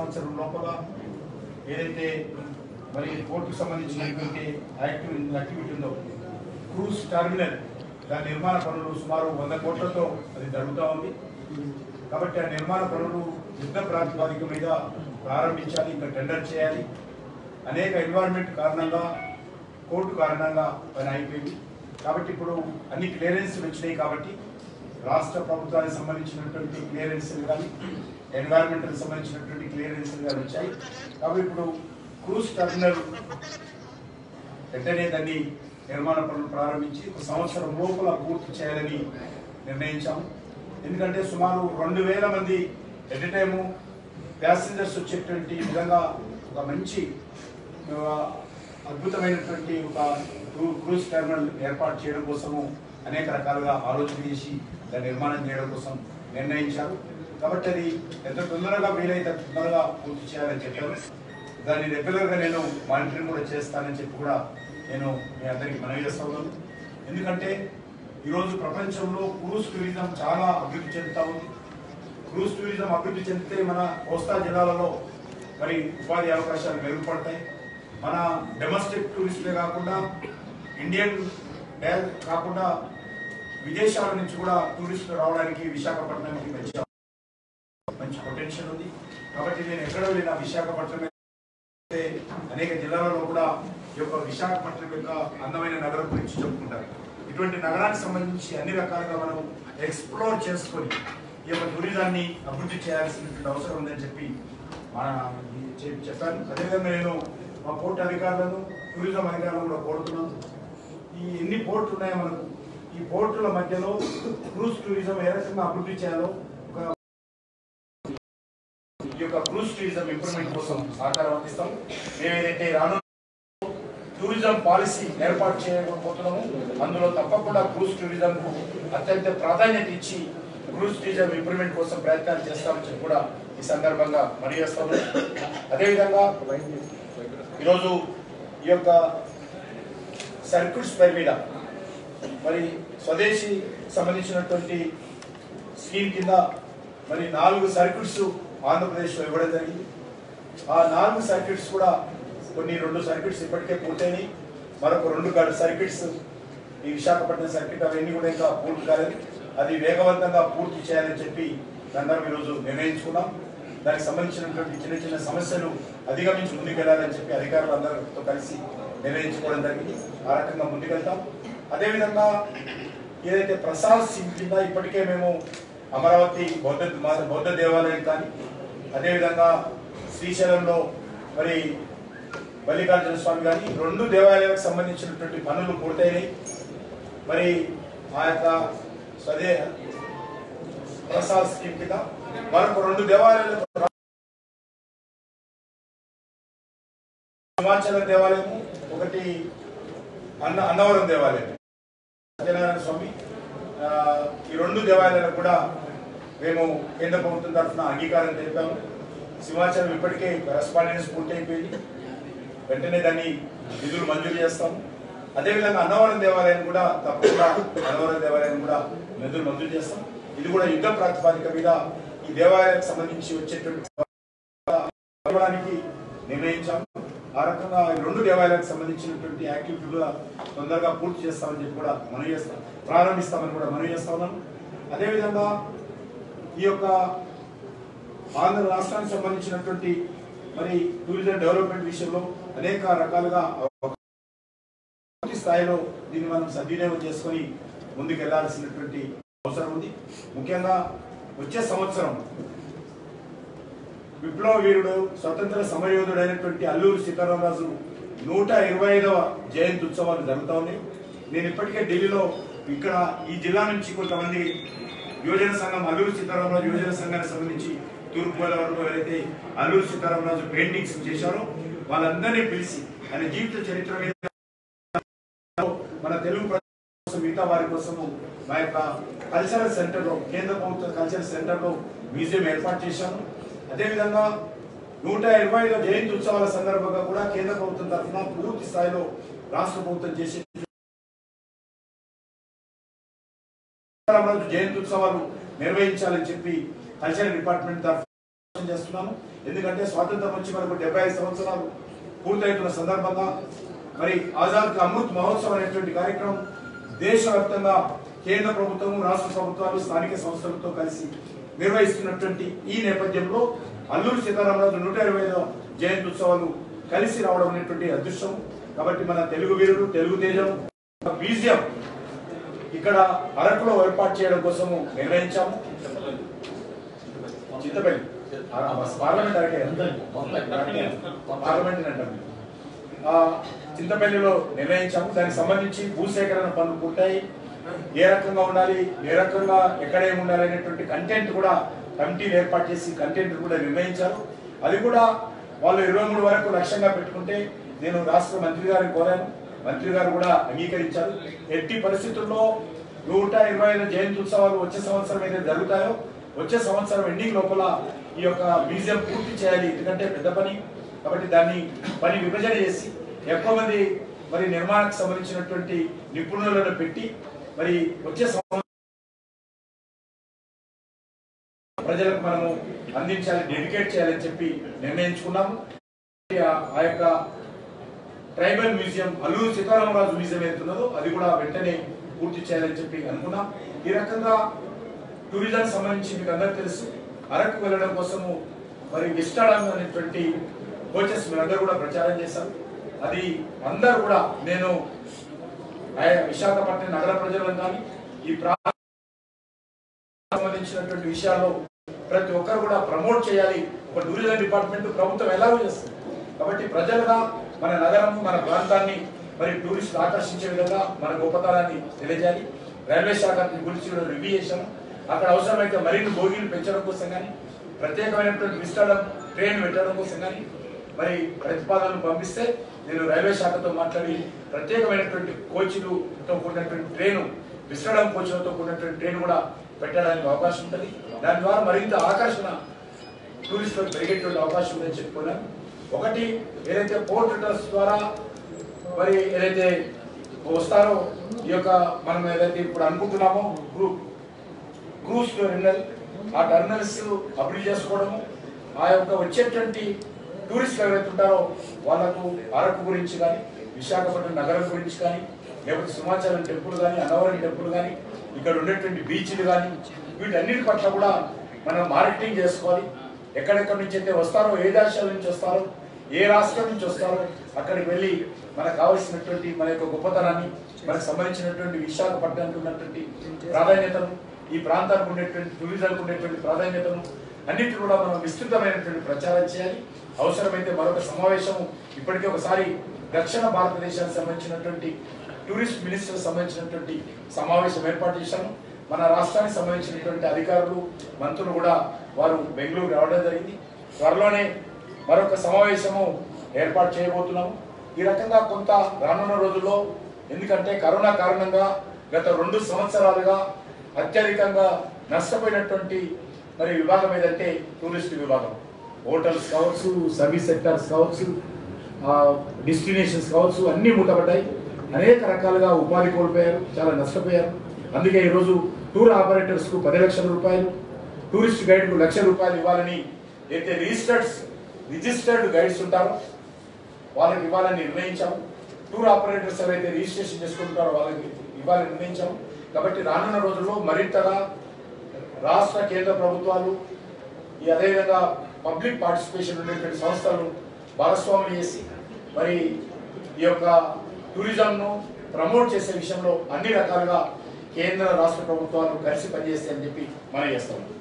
సంవత్సరం లోపల ఏదైతే మరి కోర్టుకు సంబంధించినటువంటి యాక్టివ్ యాక్టివిటీ ఉందో క్రూజ్ టర్మినల్ దాని నిర్మాణ పనులు సుమారు వంద కోట్లతో అది జరుగుతూ ఉంది కాబట్టి ఆ నిర్మాణ పనులు యుద్ధ ప్రాతిపదిక మీద ప్రారంభించాలి ఇంకా టెండర్ చేయాలి అనేక ఎన్వైరన్మెంట్ కారణంగా కోర్టు కారణంగా పని అయిపోయింది కాబట్టి ఇప్పుడు అన్ని క్లియరెన్స్ వచ్చినాయి కాబట్టి రాష్ట్ర ప్రభుత్వానికి సంబంధించినటువంటి క్లియరెన్స్ కానీ ఎన్వైరన్మెంట్కి సంబంధించినటువంటి క్లియరెన్స్ కానీ వచ్చాయి కాబట్టి ఇప్పుడు క్రూజ్ టర్మినల్ వెంటనే దాన్ని నిర్మాణ పనులు ప్రారంభించి ఒక సంవత్సరం లోపల పూర్తి చేయాలని నిర్ణయించాము ఎందుకంటే సుమారు రెండు వేల మంది ఎట్ ఎ టైము ప్యాసింజర్స్ వచ్చేటువంటి విధంగా ఒక మంచి ఆ, అద్భుతమైనటువంటి ఒక క్రూ- క్రూజ్ టెర్మినల్ ఏర్పాటు చేయడం కోసము అనేక రకాలుగా ఆలోచన చేసి దాన్ని నిర్మాణం చేయడం కోసం నిర్ణయించారు కాబట్టి అది ఎంత తొందరగా వీలైతే అంత తొందరగా పూర్తి చేయాలని చెప్పారు దాన్ని రెగ్యులర్గా నేను మానిటరింగ్ కూడా చేస్తానని చెప్పి కూడా నేను మీ అందరికీ మనవి చేస్తా ఉన్నాను ఎందుకంటే ఈరోజు ప్రపంచంలో క్రూజ్ టూరిజం చాలా అభివృద్ధి చెందుతా ఉంది క్రూజ్ టూరిజం అభివృద్ధి చెందితే మన కోస్తా జిల్లాలలో మరి ఉపాధి అవకాశాలు మెరుగుపడతాయి మన డొమెస్టిక్ టూరిస్టులే కాకుండా ఇండియన్ డే- కాకుండా విదేశాల నుంచి కూడా టూరిస్టులు రావడానికి విశాఖపట్నంకి మంచి మంచి పొటెన్షియల్ ఉంది కాబట్టి నేను ఎక్కడ వెళ్ళినా విశాఖపట్నం అయితే అనేక జిల్లాలలో కూడా ఈ యొక్క విశాఖపట్నం యొక్క అందమైన నగరం గురించి చెప్పుకుంటారు ఇటువంటి నగరానికి సంబంధించి అన్ని రకాలుగా మనం ఎక్స్ప్లోర్ చేసుకొని ఈ యొక్క టూరిజాన్ని అభివృద్ధి చేయాల్సినటువంటి అవసరం ఉందని చెప్పి మన చె- చెప్పాను అదేవిధంగా నేను మా పోర్టు అధికారులను టూరిజం అధికారులను కూడా కోరుతున్నాను ఈ ఎన్ని పోర్ట్లు ఉన్నాయో మనకు ఈ పోర్టుల మధ్యలో క్రూజ్ టూరిజం ఏ రకంగా అభివృద్ధి చేయాలో ఒక ఈ యొక్క క్రూజ్ టూరిజం ఇంప్రూవ్మెంట్ కోసం సహకారం అందిస్తాం మేము ఏదైతే రాను టూరిజం పాలసీ ఏర్పాటు చేయకపోతున్నాము అందులో తప్పకుండా క్రూజ్ టూరిజం కు అత్యంత ప్రాధాన్యత ఇచ్చి క్రూజ్ టూరిజం ఇంప్రూవ్మెంట్ కోసం ప్రయత్నాలు చేస్తామని చెప్పి కూడా ఈ సందర్భంగా మనవి చేస్తాము అదేవిధంగా ఈరోజు ఈ యొక్క సర్క్యూట్స్ పేరు మీద మరి స్వదేశీ సంబంధించినటువంటి స్కీమ్ కింద మరి నాలుగు సర్క్యూట్స్ ఆంధ్రప్రదేశ్లో ఇవ్వడం జరిగింది ఆ నాలుగు సర్క్యూట్స్ కూడా కొన్ని రెండు సర్క్యూట్స్ ఇప్పటికే పూర్తయినాయి మరొక రెండు గడ- సర్క్యూట్స్ ఈ విశాఖపట్నం సర్క్యూట్ అవన్నీ కూడా ఇంకా పూర్తి కాలేదు అది వేగవంతంగా పూర్తి చేయాలని చెప్పి అందరం ఈరోజు నిర్ణయించుకున్నాం దానికి సంబంధించినటువంటి చిన్న చిన్న సమస్యలు అధిగమించి ముందుకెళ్లాలని చెప్పి అధికారులు అందరితో కలిసి నిర్ణయించుకోవడం జరిగింది ఆ రకంగా ముందుకెళ్తాం అదేవిధంగా ఏదైతే ప్రసాద్ సింగ్ కింద ఇప్పటికే మేము అమరావతి బౌద్ధ మా- బౌద్ధ దేవాలయం కానీ అదేవిధంగా శ్రీశైలంలో మరి మల్లికార్జున స్వామి కానీ రెండు దేవాలయాలకు సంబంధించినటువంటి పనులు పూర్తయినాయి మరి ఆ యొక్క స్వదే ప్రసాద్ స్కీమ్ కింద మరొక రెండు దేవాలయాలకు హిమాచలం దేవాలయము ఒకటి అన్న అన్నవరం దేవాలయం సత్యనారాయణ స్వామి ఆ, ఈ రెండు దేవాలయాలకు కూడా మేము కేంద్ర ప్రభుత్వం తరఫున అంగీకారం తెలిపాము సింహాచలం ఇప్పటికే కరస్పాండెన్స్ పూర్తి అయిపోయింది వెంటనే దాన్ని నిధులు మంజూరు చేస్తాము అదేవిధంగా అన్నవరం దేవాలయం కూడా తప్పకుండా అన్నవరం దేవాలయం కూడా నిధులు మంజూరు చేస్తాం ఇది కూడా యుద్ధ ప్రాతిపదిక మీద ఈ దేవాలయానికి సంబంధించి వచ్చేటువంటి ఇవ్వడానికి నిర్ణయించాం ఆ రకంగా ఈ రెండు దేవాలయాలకు సంబంధించినటువంటి యాక్టివిటీ కూడా తొందరగా పూర్తి చేస్తామని చెప్పి కూడా మనవి చేస్తాం ప్రారంభిస్తామని కూడా మనవి చేస్తా ఉన్నాం అదేవిధంగా ఈ యొక్క ఆంధ్ర రాష్ట్రానికి సంబంధించినటువంటి మరి టూరిజం డెవలప్మెంట్ విషయంలో అనేక రకాలుగా పూర్తి స్థాయిలో దీన్ని మనం సద్వినియోగం చేసుకొని ముందుకు వెళ్లాల్సినటువంటి అవసరం ఉంది ముఖ్యంగా వచ్చే సంవత్సరం విప్లవ వీరుడు స్వతంత్ర సమరయోధుడైనటువంటి అల్లూరి సీతారామరాజు నూట ఇరవై ఐదవ జయంతి ఉత్సవాలు జరుగుతా ఉన్నాయి నేను ఇప్పటికే ఢిల్లీలో ఇక్కడ ఈ జిల్లా నుంచి కొంతమంది యువజన సంఘం అల్లూరి సీతారామరాజు యువజన సంఘానికి సంబంధించి తూర్పుగోదావరిలో ఎవరైతే అల్లూరి సీతారామరాజు పెయింటింగ్స్ చేశారో వాళ్ళందరినీ పిలిచి ఆయన జీవిత చరిత్ర మీద మన తెలుగు ప్రజల కోసం మిగతా వారి కోసము మా యొక్క కల్చరల్ సెంటర్లో కేంద్ర ప్రభుత్వ కల్చరల్ సెంటర్లో మ్యూజియం ఏర్పాటు చేశాను అదేవిధంగా నూట ఇరవై ఐదో జయంతి ఉత్సవాల సందర్భంగా కూడా కేంద్ర ప్రభుత్వం తరఫున పూర్తి స్థాయిలో రాష్ట్ర ప్రభుత్వం చేసే రామరాజు జయంతి ఉత్సవాలు నిర్వహించాలని చెప్పి కల్చరల్ డిపార్ట్మెంట్ తరఫున చేస్తున్నాను ఎందుకంటే స్వాతంత్రం వచ్చి మనకు డెబ్బై ఐదు సంవత్సరాలు పూర్తవుతున్న సందర్భంగా మరి ఆజాద్ కా అమృత్ మహోత్సవ్ అనేటువంటి కార్యక్రమం దేశవ్యాప్తంగా కేంద్ర ప్రభుత్వం రాష్ట్ర ప్రభుత్వాలు స్థానిక సంస్థలతో కలిసి నిర్వహిస్తున్నటువంటి ఈ నేపథ్యంలో అల్లూరు సీతారామరాజు నూట ఇరవై ఐదవ జయంతి ఉత్సవాలు కలిసి రావడం అనేటువంటి అదృష్టం కాబట్టి మన తెలుగు వీరుడు తెలుగు తేజం మ్యూజియం ఇక్కడ అరకులో ఏర్పాటు చేయడం కోసము నిర్ణయించాము చింతపల్లి ఆ, పార్లమెంట్ అరకే పార్లమెంట్ అంటాం ఆ, చింతపల్లిలో నిర్ణయించాము దానికి సంబంధించి భూసేకరణ పనులు పూర్తయి ఏ రకంగా ఉండాలి ఏ రకంగా ఎక్కడ ఏమి ఉండాలి అనేటువంటి కంటెంట్ కూడా కమిటీలు ఏర్పాటు చేసి కంటెంట్ కూడా నిర్ణయించారు అది కూడా వాళ్ళు ఇరవై మూడు వరకు లక్ష్యంగా పెట్టుకుంటే నేను రాష్ట్ర మంత్రి గారిని కోరాను మంత్రి గారు కూడా అంగీకరించారు ఎట్టి పరిస్థితుల్లో నూట ఇరవై ఐదు జయంతి ఉత్సవాలు వచ్చే సంవత్సరం ఏదైతే జరుగుతాయో వచ్చే సంవత్సరం ఎండింగ్ లోపల ఈ యొక్క మ్యూజియం పూర్తి చేయాలి ఎందుకంటే పెద్ద పని కాబట్టి దాన్ని పని విభజన చేసి ఎక్కువ మంది మరి నిర్మాణానికి సంబంధించినటువంటి నిపుణులను పెట్టి మరి వచ్చే సంవత్సరం ప్రజలకు మనము అందించాలి డెడికేట్ చేయాలని చెప్పి నిర్ణయించుకున్నాము ఆ- ఆ యొక్క tribal museum Alluri Sitaramaraju museum ఏదైతున్నదో అది కూడా వెంటనే పూర్తి చేయాలని చెప్పి అనుకున్నాం ఈ రకంగా టూరిజం సంబంధించి మీకు అందరికీ తెలుసు అరకు వెళ్ళడం కోసము మరి విస్టాడం అనేటువంటి కోచెస్ మీరందరూ కూడా ప్రచారం చేశారు అది అందరూ కూడా నేను ఆయా విశాఖపట్నం నగర ప్రజలను కానీ ఈ ప్రాంత సంబంధించినటువంటి విషయాల్లో ప్రతి ఒక్కరు కూడా ప్రమోట్ చేయాలి ఒక టూరిజం డిపార్ట్మెంట్ ప్రభుత్వం ఎలాగో చేస్తుంది కాబట్టి ప్రజలుగా మన నగరం మన ప్రాంతాన్ని మరి టూరిస్టులు ఆకర్షించే విధంగా మన గొప్పతనాన్ని తెలియజేయాలి రైల్వే శాఖ గురించి కూడా రివ్యూ చేశాము అక్కడ అవసరమైతే మరిన్ని బోగీలు పెంచడం కోసం కానీ ప్రత్యేకమైనటువంటి విస్తరణ ట్రైన్ పెట్టడం కోసం కానీ మరి ప్రతిపాదనలు పంపిస్తే నేను రైల్వే శాఖతో మాట్లాడి ప్రత్యేకమైనటువంటి కోచ్లతో కూడినటువంటి ట్రైన్ విస్తరణ కోచ్లతో కూడినటువంటి ట్రైన్ కూడా పెట్టడానికి అవకాశం ఉంటుంది దాని ద్వారా మరింత ఆకర్షణ టూరిస్టులకు పెరిగేటువంటి అవకాశం ఉందని చెప్పుకున్నాను ఒకటి ఏదైతే పోర్ట్ రిటర్న్స్ ద్వారా మరి ఏదైతే వస్తారో ఈ యొక్క మనం ఏదైతే ఇప్పుడు అనుకుంటున్నామో గ్రూప్ క్రూజ్ టెర్మినల్ ఆ టెర్మినల్స్ అభివృద్ధి చేసుకోవడము ఆ యొక్క వచ్చేటువంటి టూరిస్టులు ఎవరైతే ఉంటారో వాళ్ళకు అరకు గురించి కానీ విశాఖపట్నం నగరం గురించి కానీ లేకపోతే సింహాచలం టెంపుల్ కానీ అన్నవరం టెంపుల్ కానీ ఇక్కడ ఉండేటువంటి బీచ్లు కానీ వీటన్నిటి పట్ల కూడా మనం మార్కెటింగ్ చేసుకోవాలి ఎక్కడెక్కడి నుంచి అయితే వస్తారో ఏ దేశాల నుంచి వస్తారో ఏ రాష్ట్రం నుంచి వస్తారో అక్కడికి వెళ్ళి మనకు కావలసినటువంటి మన యొక్క గొప్పతనాన్ని మనకు సంబంధించినటువంటి విశాఖపట్నానికి ఉన్నటువంటి ప్రాధాన్యతను ఈ ప్రాంతానికి ఉండేటువంటి టూరిజంకి ఉండేటువంటి ప్రాధాన్యతను అన్నిటి కూడా మనం విస్తృతమైనటువంటి ప్రచారం చేయాలి అవసరమైతే మరొక సమావేశం ఇప్పటికే ఒకసారి దక్షిణ భారతదేశానికి సంబంధించినటువంటి టూరిస్ట్ మినిస్టర్ సంబంధించినటువంటి సమావేశం ఏర్పాటు చేశాము మన రాష్ట్రానికి సంబంధించినటువంటి అధికారులు మంత్రులు కూడా వారు బెంగళూరు రావడం జరిగింది త్వరలోనే మరొక సమావేశము ఏర్పాటు చేయబోతున్నాము ఈ రకంగా కొంత రానున్న రోజుల్లో ఎందుకంటే కరోనా కారణంగా గత రెండు సంవత్సరాలుగా అత్యధికంగా నష్టపోయినటువంటి మరి విభాగం ఏదంటే టూరిస్ట్ విభాగం హోటల్స్ కావచ్చు సర్వీస్ సెక్టార్స్ కావచ్చు డెస్టినేషన్స్ కావచ్చు అన్నీ మూతపడ్డాయి అనేక రకాలుగా ఉపాధి కోల్పోయారు చాలా నష్టపోయారు అందుకే ఈరోజు టూర్ ఆపరేటర్స్కు పది లక్షల రూపాయలు టూరిస్ట్ గైడ్కు లక్ష రూపాయలు ఇవ్వాలని అయితే రిజిస్టర్డ్ రిజిస్టర్డ్ గైడ్స్ ఉంటారో వాళ్ళకి ఇవ్వాలని నిర్ణయించాము టూర్ ఆపరేటర్స్ ఎవరైతే రిజిస్ట్రేషన్ చేసుకుంటారో వాళ్ళకి ఇవ్వాలని నిర్ణయించాము కాబట్టి రానున్న రోజుల్లో మరింతగా రాష్ట్ర కేంద్ర ప్రభుత్వాలు ఈ అదేవిధంగా పబ్లిక్ పార్టిసిపేషన్ ఉండేటువంటి సంస్థలను భాగస్వాములు చేసి మరి ఈ యొక్క టూరిజంను ప్రమోట్ చేసే విషయంలో అన్ని రకాలుగా కేంద్ర రాష్ట్ర ప్రభుత్వాలు కలిసి పనిచేస్తాయని చెప్పి మనం చేస్తాము